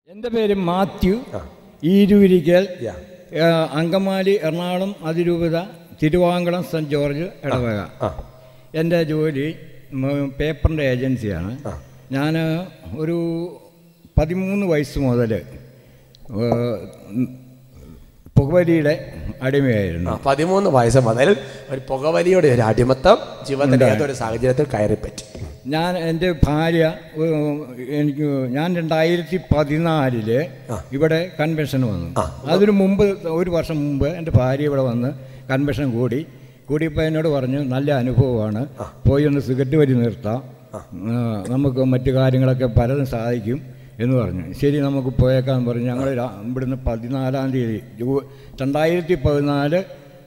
എൻ്റെ പേര് മാത്യു ഈരൂരിക്കൽ Yeah. ആ, അങ്കമാലി എറണാകുളം അതിരൂപത തിരുവാങ്കളം സെൻറ്റ് ജോർജ് ഇടവക ആ എൻ്റെ ജോലി മ- പേപ്പറിൻ്റെ ഏജൻസിയാണ് ആ. ഞാൻ ഒരു പതിമൂന്ന് വയസ്സ് മുതൽ പുകവലിയുടെ അടിമയായിരുന്നു ആ, പതിമൂന്ന് വയസ്സ് മുതൽ ഒരു പുകവലിയുടെ ഒരു അടിമത്തം ജീവിതത്തിന്റെ ഏതൊരു സാഹചര്യത്തിൽ കയറിപ്പറ്റി ഞാൻ എൻ്റെ ഭാര്യ ഏഹ്, എനിക്ക് ഞാൻ രണ്ടായിരത്തി പതിനാലില് ആ. ഇവിടെ കൺവെൻഷൻ വന്നു ആ. അതിനു മുമ്പ് ഒരു വർഷം മുമ്പ് എൻ്റെ ഭാര്യ ഇവിടെ വന്ന് കൺവെൻഷൻ കൂടി കൂടിയപ്പോൾ എന്നോട് പറഞ്ഞു നല്ല അനുഭവമാണ് പോയി ഒന്ന് സിഗരറ്റ് വലി നിർത്താം ആ, നമുക്ക് മറ്റു കാര്യങ്ങളൊക്കെ പലതും സാധിക്കും എന്ന് പറഞ്ഞു ശരി നമുക്ക് പോയേക്കാൻ പറഞ്ഞു ഞങ്ങൾ രാ- ഇവിടുന്ന് പതിനാലാം തീയതി ജൂ രണ്ടായിരത്തി പതിനാല്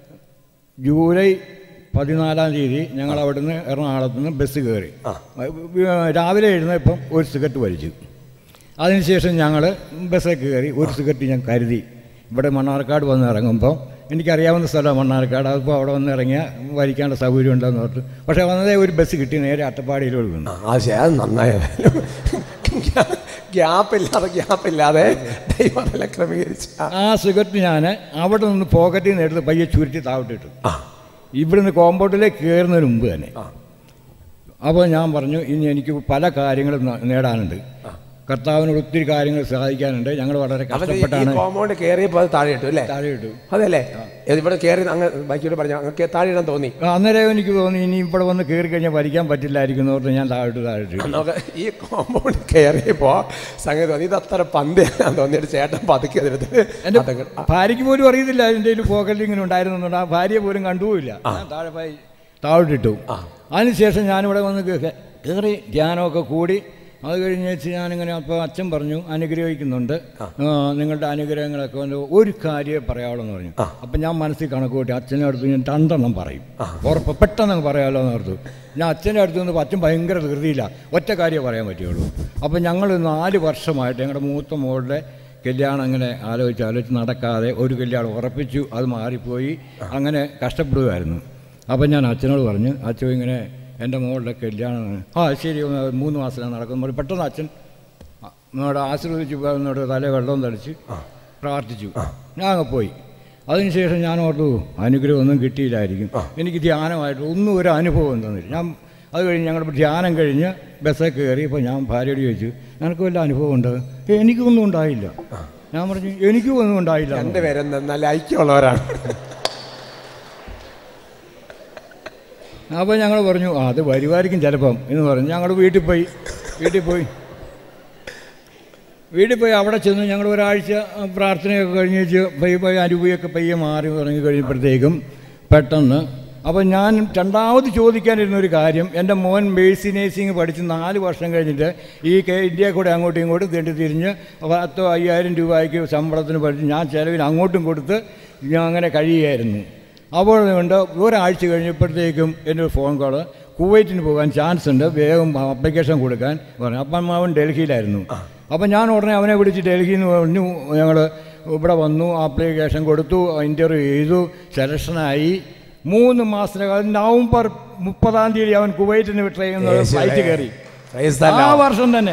ജൂലൈ പതിനാലാം തീയതി ഞങ്ങൾ അവിടുന്ന് എറണാകുളത്ത് നിന്ന് ബസ് കയറി ആ. രാവിലെ എഴുന്നേപ്പം ഒരു സിഗരറ്റ് വലിച്ചു അതിനുശേഷം ഞങ്ങൾ ബസ്സിൽ കയറി ഒരു സിഗരറ്റ് ഞാൻ കരുതി ഇവിടെ മണ്ണാർക്കാട് വന്ന് ഇറങ്ങുമ്പോൾ എനിക്കറിയാവുന്ന സ്ഥലമാണ് മണ്ണാർക്കാട് അതിപ്പോൾ അവിടെ വന്ന് ഇറങ്ങിയാൽ വലിക്കാനുള്ള സൗകര്യം ഉണ്ടെന്ന് ഓർത്ത് പക്ഷേ വന്നതേ ഒരു ബസ് കിട്ടി നേരെ അട്ടപ്പാടിയിലോട്ട് വന്നു ആ അത് ശരി അത് നന്നായാലും ഗ്യാപ്പില്ലാതെ ഗ്യാപ്പില്ലാതെ ദൈവം അതെല്ലാം ക്രമീകരിച്ചു ആ, ആ സിഗരറ്റ് ഞാൻ അവിടെ നിന്ന് പോക്കറ്റിൽ നിന്ന് എടുത്ത് പയ്യെ ചുരുട്ടി താവിട്ടിട്ടു ആ ഇവിടുന്ന് കോമ്പൗണ്ടിലേക്ക് കയറുന്നതിന് മുമ്പ് തന്നെ ആ. അപ്പോൾ ഞാൻ പറഞ്ഞു ഇനി എനിക്ക് പല കാര്യങ്ങളും ന- നേടാനുണ്ട് കർത്താവിനോട് ഒത്തിരി കാര്യങ്ങൾ സാധിക്കാനുണ്ട് ഞങ്ങൾ വളരെ അപ്പൊ ഈ കഷ്ടപ്പെട്ടാണ് കോമ്പൗണ്ട് കയറിയപ്പോൾ അത് താഴെ ഇട്ടു അല്ലേ താഴെ ഇട്ടു അതല്ലേ ഇത് ഇവിടെ കയറി അങ്ങ് ബാക്കിയോട് പറഞ്ഞു അങ്ങ് താഴെ ഇടാൻ തോന്നി ആ, അന്നേരം എനിക്ക് തോന്നി ഇനി ഇവിടെ വന്ന് കയറി കഴിഞ്ഞാൽ വലിക്കാൻ പറ്റില്ലായിരിക്കും എന്ന് ഓർത്ത് ഞാൻ താഴോട്ട് താഴോട്ട് നമുക്ക് ഈ കോമ്പൗണ്ട് കയറിയപ്പോ സംഗതി തോന്നി ഇത് അത്ര പന്തയാൻ തോന്നിയിട്ട് ചേട്ടൻ പതുക്കെ അതെടുത്ത് എൻ്റെ അതൊക്കെ ഭാര്യയ്ക്ക് പോലും അറിയത്തില്ല അതിൻ്റെ കയ്യിൽ പോക്കറ്റിൽ ഇങ്ങനെ ഉണ്ടായിരുന്നു ആ ഭാര്യ പോലും കണ്ടുപോയില്ല ഞാൻ താഴെ പോയി താഴോട്ടിട്ടു ആ. അതിനുശേഷം ഞാനിവിടെ വന്ന് കേ- കയറി ധ്യാനമൊക്കെ കൂടി അത് കഴിഞ്ഞ് വെച്ച് ഞാനിങ്ങനെ അപ്പോൾ അച്ഛൻ പറഞ്ഞു അനുഗ്രഹിക്കുന്നുണ്ട് ആ, നിങ്ങളുടെ അനുഗ്രഹങ്ങളൊക്കെ വന്ന് ഒരു കാര്യമേ പറയാവുള്ളൂ എന്ന് പറഞ്ഞു അപ്പം ഞാൻ മനസ്സിൽ കണക്ക് കൂട്ടി അച്ഛൻ്റെ അടുത്ത് ഞാൻ രണ്ടെണ്ണം പറയും ഉറപ്പ് പെട്ടെന്ന് അങ്ങ് പറയാമല്ലോ എന്ന് ഓർത്തു ഞാൻ അച്ഛൻ്റെ അടുത്ത് നിന്ന് അച്ഛൻ ഭയങ്കര ധൃതിയില്ല ഒറ്റ കാര്യമേ പറയാൻ പറ്റുള്ളൂ അപ്പം ഞങ്ങൾ നാല് വർഷമായിട്ട് ഞങ്ങളുടെ മൂത്ത മോളുടെ കല്യാണം അങ്ങനെ ആലോചിച്ച് ആലോചിച്ച് നടക്കാതെ ഒരു കല്യാണം ഉറപ്പിച്ചു അത് മാറിപ്പോയി അങ്ങനെ കഷ്ടപ്പെടുകയായിരുന്നു അപ്പം ഞാൻ അച്ഛനോട് പറഞ്ഞു അച്ഛൻ ഇങ്ങനെ എൻ്റെ മോളുടെ കല്യാണം ആ ശരി ഒന്ന് മൂന്ന് മാസത്തിലാണ് നടക്കുന്നത് പറഞ്ഞു പെട്ടെന്ന് അച്ഛൻ എന്നോട് ആശീർവദിച്ച് എന്നോട് തല വെള്ളം തളിച്ച് പ്രാർത്ഥിച്ചു ഞാൻ അങ്ങ് പോയി അതിനുശേഷം ഞാൻ ഓർത്തു അനുഗ്രഹം ഒന്നും കിട്ടിയില്ലായിരിക്കും എനിക്ക് ധ്യാനമായിട്ട് ഒന്നും ഒരു അനുഭവം തന്നില്ല ഞാൻ അത് കഴിഞ്ഞ് ഞങ്ങളുടെ ധ്യാനം കഴിഞ്ഞ് ബസ്സിൽ കയറി ഇപ്പോൾ ഞാൻ ഭാര്യയോട് ചോദിച്ചു നിനക്ക് വല്ല അനുഭവം ഉണ്ട് "ഏയ്, എനിക്കൊന്നും ഉണ്ടായില്ല ഞാൻ പറഞ്ഞു എനിക്കും ഒന്നും ഉണ്ടായില്ല എന്ന് പറഞ്ഞു. രണ്ടുപേരും നല്ല ഐക്യമുള്ളവരാണ് അപ്പോൾ ഞങ്ങൾ പറഞ്ഞു ആ അത് വരുമായിരിക്കും ചിലപ്പം എന്ന് പറഞ്ഞു ഞങ്ങൾ വീട്ടിൽ പോയി വീട്ടിൽ പോയി വീട്ടിൽ പോയി അവിടെ ചെന്ന് ഞങ്ങൾ ഒരാഴ്ച ആ, പ്രാർത്ഥനയൊക്കെ കഴിഞ്ഞ് വെച്ച് പയ്യെ പയ്യെ അനുഭവിയൊക്കെ പയ്യെ മാറി തുടങ്ങി കഴിഞ്ഞപ്പോഴത്തേക്കും പെട്ടെന്ന് അപ്പോൾ ഞാൻ രണ്ടാമത് ചോദിക്കാനിരുന്ന ഒരു കാര്യം എൻ്റെ മോൻ ബേസി നേഴ്സിംഗ് പഠിച്ച് നാല് വർഷം കഴിഞ്ഞിട്ട് ഈ കെ ഇന്ത്യ കൂടെ അങ്ങോട്ടും ഇങ്ങോട്ടും തെണ്ടി തിരിഞ്ഞ് പത്തോ അയ്യായിരം രൂപയ്ക്ക് ശമ്പളത്തിന് പഠിച്ച് ഞാൻ ചിലവിന് അങ്ങോട്ടും കൊടുത്ത് ഞാൻ അങ്ങനെ കഴിയുമായിരുന്നു അപ്പോൾ കൊണ്ട് ഒരാഴ്ച കഴിഞ്ഞപ്പോഴത്തേക്കും എൻ്റെ ഒരു ഫോൺ കോള് കുവൈറ്റിന് പോകാൻ ചാൻസ് ഉണ്ട് വേഗം അപ്ലിക്കേഷൻ കൊടുക്കാൻ പറഞ്ഞു അപ്പം അവൻ ഡൽഹിയിലായിരുന്നു അപ്പം ഞാൻ ഉടനെ അവനെ വിളിച്ച് ഡൽഹിയിൽ നിന്ന് പറഞ്ഞു ഞങ്ങൾ ഇവിടെ വന്നു ആപ്ലിക്കേഷൻ കൊടുത്തു ഇൻ്റർവ്യൂ ചെയ്തു സെലക്ഷനായി മൂന്ന് മാസത്തിനകം നവംബർ മുപ്പതാം തീയതി അവൻ കുവൈറ്റിന് ട്രെയിൻ ഫ്ലൈറ്റ് കയറി Praise the ആ Lord. വർഷം തന്നെ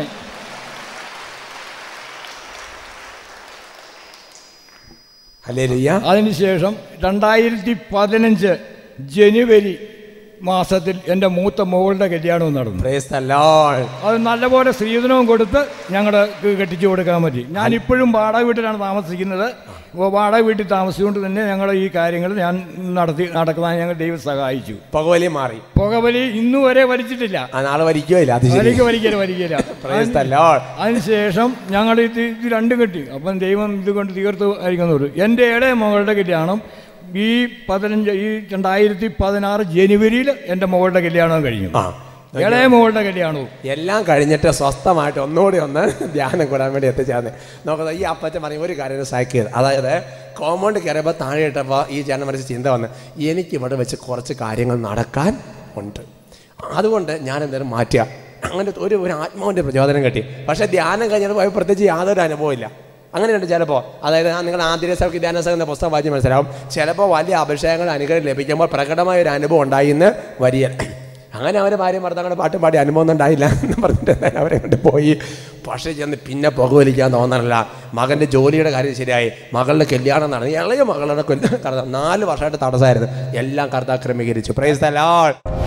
ഹല്ലേലൂയ. അതിനുശേഷം രണ്ടായിരത്തി പതിനഞ്ച് ജനുവരി മാസത്തിൽ എൻ്റെ മൂത്ത മോളുടെ കല്യാണവും നടന്നു Praise the Lord. അത് നല്ലപോലെ സ്ത്രീധനവും കൊടുത്ത് ഞങ്ങൾ കെട്ടിച്ചു കൊടുക്കാൻ പറ്റി ഞാൻ ഇപ്പോഴും വാടക വീട്ടിലാണ് താമസിക്കുന്നത് അപ്പോൾ വാടക വീട്ടിൽ താമസിച്ചുകൊണ്ട് തന്നെ ഞങ്ങൾ ഈ കാര്യങ്ങൾ ഞാൻ നടത്തി നടക്കാൻ ഞങ്ങൾ ദൈവം സഹായിച്ചു പുകവലി മാറി പുകവലി ഇന്നു വരെ വലിച്ചിട്ടില്ല ആ നാളെ വരിക്കോ ഇല്ല അത് ശരി വലിക്ക വലിക്കല വലിക്കല Praise the Lord. അതിനുശേഷം ഞങ്ങൾ ഇത് ഇത് രണ്ടും കെട്ടി അപ്പം ദൈവം ഇതുകൊണ്ട് തീർത്തു ആയിരിക്കുന്നു എൻ്റെ ഇളയ മകളുടെ കല്യാണം ഈ പതിനഞ്ച് ഈ രണ്ടായിരത്തി പതിനാറ് ജനുവരിയിൽ എൻ്റെ മകളുടെ കല്യാണം കഴിഞ്ഞു ആ ഇളയ മകളുടെ കല്യാണവും എല്ലാം കഴിഞ്ഞിട്ട് സ്വസ്ഥമായിട്ട് ഒന്നുകൂടി ഒന്ന് ധ്യാനം കൂടാൻ വേണ്ടി എത്തിച്ചേർന്ന് നോക്കുന്നത് ഈ അപ്പച്ചൻ പറയും ഒരു കാര്യം സഹായിക്കരുത് അതായത് കോമ്പൗണ്ട് കയറിയപ്പോൾ താഴെ ഇട്ടപ്പോൾ ഈ ജനം മനസ്സിൽ ചിന്ത വന്ന് എനിക്ക് ഇവിടെ വെച്ച് കുറച്ച് കാര്യങ്ങൾ നടക്കാൻ ഉണ്ട് അതുകൊണ്ട് ഞാൻ എന്തായാലും മാറ്റുക അങ്ങനത്തെ ഒരു ഒരു ആത്മാവിൻ്റെ പ്രചോദനം കിട്ടി പക്ഷേ ധ്യാനം കഴിഞ്ഞപ്പോൾ പോയി പ്രത്യേകിച്ച് യാതൊരു അനുഭവമില്ല അങ്ങനെയുണ്ട് ചിലപ്പോൾ അതായത് ആ നിങ്ങൾ ആന്തരിക സഭയ്ക്ക് ധ്യാന സഭ എന്ന പുസ്തകം വായിച്ച് മനസ്സിലാവും ചിലപ്പോൾ വലിയ അഭിഷേകങ്ങൾ അനുഗ്രഹം ലഭിക്കുമ്പോൾ പ്രകടമായ ഒരു അനുഭവം ഉണ്ടായി എന്ന് വരിക അങ്ങനെ അവരെ ഭാര്യ ഭർത്താക്കളുടെ പാട്ടും പാടി അനുഭവം ഒന്നും ഉണ്ടായില്ല എന്ന് പറഞ്ഞിട്ട് എന്തായാലും അവരെ കൊണ്ട് പോയി പക്ഷേ ചെന്ന് പിന്നെ പുകവലിക്കാൻ തോന്നണില്ല മകൻ്റെ ജോലിയുടെ കാര്യം ശരിയായി മകളുടെ കല്യാണം നടന്നു ഇളയ മകളുടെ കൊല്ലം കടന്നു നാല് വർഷമായിട്ട് തടസ്സമായിരുന്നു എല്ലാം കർത്താവ് ക്രമീകരിച്ചു പ്രൈസ് ദ ലോർഡ്